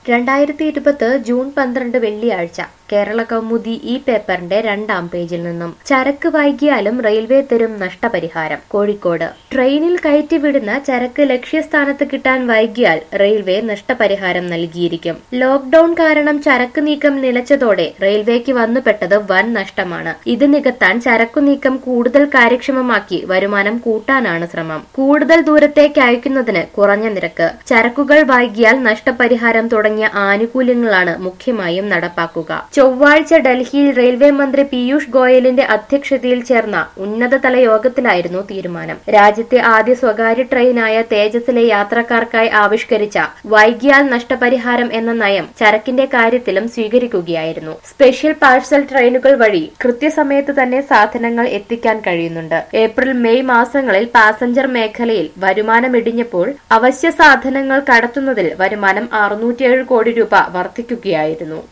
രണ്ടായിരത്തി ഇരുപത് ജൂൺ പന്ത്രണ്ട് വെള്ളിയാഴ്ച കേരള കൗമുദി ഈ പേപ്പറിന്റെ രണ്ടാം പേജിൽ നിന്നും ചരക്ക് വൈകിയാലും റെയിൽവേ തരും നഷ്ടപരിഹാരം കോഴിക്കോട് ട്രെയിനിൽ കയറ്റിവിടുന്ന ചരക്ക് ലക്ഷ്യസ്ഥാനത്ത് കിട്ടാൻ വൈകിയാൽ റെയിൽവേ നഷ്ടപരിഹാരം നൽകിയിരിക്കും ലോക്ഡൌൺ കാരണം ചരക്ക് നീക്കം നിലച്ചതോടെ റെയിൽവേക്ക് വന്നുപെട്ടത് വൻ നഷ്ടമാണ് ഇത് നികത്താൻ ചരക്കു നീക്കം കൂടുതൽ കാര്യക്ഷമമാക്കി വരുമാനം കൂട്ടാനാണ് ശ്രമം കൂടുതൽ ദൂരത്തേക്ക് അയക്കുന്നതിന് കുറഞ്ഞ നിരക്ക് ചരക്കുകൾ വൈകിയാൽ നഷ്ടപരിഹാരം തുടങ്ങിയ ആനുകൂല്യങ്ങളാണ് മുഖ്യമായും നടപ്പാക്കുക ചൊവ്വാഴ്ച ഡൽഹിയിൽ റെയിൽവേ മന്ത്രി പീയൂഷ് ഗോയലിന്റെ അധ്യക്ഷതയിൽ ചേർന്ന ഉന്നതതല യോഗത്തിലായിരുന്നു തീരുമാനം രാജ്യത്തെ ആദ്യ സ്വകാര്യ ട്രെയിനായ തേജസിലെ യാത്രക്കാർക്കായി ആവിഷ്കരിച്ച വൈകിയാൽ നഷ്ടപരിഹാരം എന്ന നയം ചരക്കിന്റെ കാര്യത്തിലും സ്വീകരിക്കുകയായിരുന്നു സ്പെഷ്യൽ പാഴ്സൽ ട്രെയിനുകൾ വഴി കൃത്യസമയത്ത് തന്നെ സാധനങ്ങൾ എത്തിക്കാൻ കഴിയുന്നുണ്ട് ഏപ്രിൽ മെയ് മാസങ്ങളിൽ പാസഞ്ചർ മേഖലയിൽ വരുമാനം ഇടിഞ്ഞപ്പോൾ അവശ്യ സാധനങ്ങൾ കടത്തുന്നതിൽ വരുമാനം അറുന്നൂറ്റിയേഴ് കോടി രൂപ വർദ്ധിക്കുകയായിരുന്നു